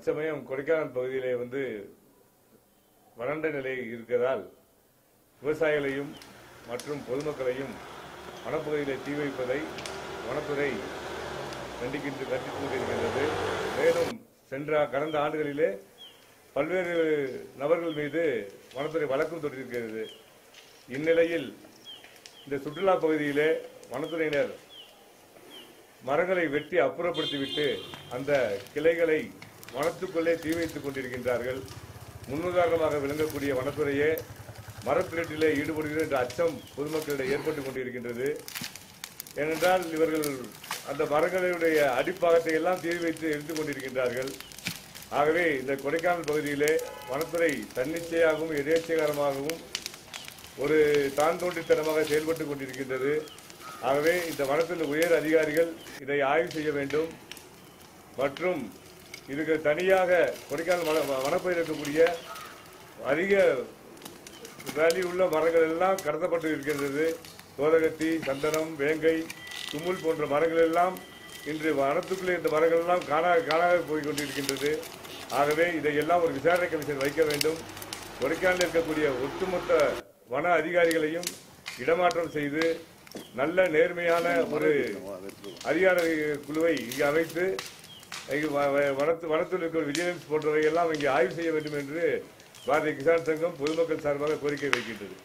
தற்சமயம் கொடைக்கானல் பகுதியிலே வந்து வறண்ட நிலை இருக்கிறதால் விவசாயிகளையும் மற்றும் பொதுமக்களையும் வனப்பகுதியிலே தீ வைப்பதை வனத்துறை கண்டிக்கின்ற கண்டித்துக் கொண்டிருக்கின்றது மேலும் சென்ற கடந்த ஆண்டுகளிலே பல்வேறு நபர்கள் மீது வனத்துறை வழக்கும் தொட்டிருக்கிறது இந்நிலையில் இந்த சுற்றுலா பகுதியிலே வனத்துறையினர் மரங்களை வெட்டி அப்புறப்படுத்திவிட்டு அந்த கிளைகளை வனத்துக்குள்ளே தீ வைத்துக் கொண்டிருக்கின்றார்கள் முன்னுதாரணமாக விளங்கக்கூடிய வனத்துறையே மரத்திரட்டிலே ஈடுபடுகிற என்ற அச்சம் பொதுமக்களிடையே ஏற்பட்டுக் கொண்டிருக்கின்றது ஏனென்றால் இவர்கள் அந்த மரங்களுடைய அடிப்பாகத்தை எல்லாம் தீ வைத்து எரிந்து கொண்டிருக்கின்றார்கள் ஆகவே இந்த கொடைக்கானல் பகுதியிலே வனத்துறை தன்னிச்சையாகவும் எதேச்சைகரமாகவும் ஒரு தான் தோன்றித்தனமாக செயல்பட்டுக் கொண்டிருக்கின்றது ஆகவே இந்த வனத்தில் உயர் அதிகாரிகள் இதை ஆய்வு செய்ய வேண்டும் மற்றும் இதுக்கு தனியாக கொடைக்கானல் வன வனப்பகுதியில் இருக்கக்கூடிய அதிக வேல்யூ உள்ள மரங்கள் எல்லாம் கடத்தப்பட்டு இருக்கின்றது தோதகத்தி சந்தனம் வேங்கை தும்முல் போன்ற மரங்கள் எல்லாம் இன்று வனத்துக்குள்ளே இந்த மரங்கள் எல்லாம் காணா காணாக போய் கொண்டிருக்கின்றது ஆகவே இதையெல்லாம் ஒரு விசாரணை கமிஷன் வைக்க வேண்டும் கொடைக்கானலில் இருக்கக்கூடிய ஒட்டுமொத்த வன அதிகாரிகளையும் இடமாற்றம் செய்து நல்ல நேர்மையான ஒரு அதிகார குழுவை இங்கு அமைத்து இங்கு வ- வ- வனத்து வனத்தில் இருக்கிற விஜிலன்ஸ் போன்றவை எல்லாம் இங்கே ஆய்வு செய்ய வேண்டும் என்று பாரதிய கிசான் சங்கம் பொதுமக்கள் சார்பாக கோரிக்கை வைக்கின்றது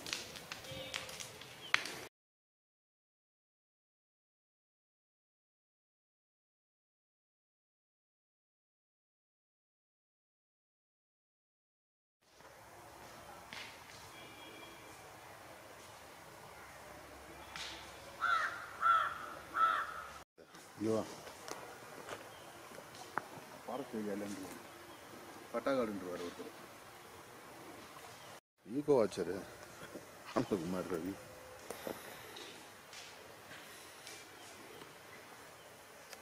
இங்கே வா ஃபாரஸ்ட் ஏரியாலன்று பட்டாக்காடுன்றவர் ஒருத்தர் ஈகோ வாட்சரு அனந்தகுமார் ரவி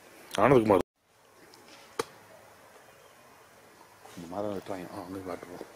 ஆனந்த்குமார் இந்த மரம் வெட்டுறாங்க ஆ அங்கே காட்டுறோம்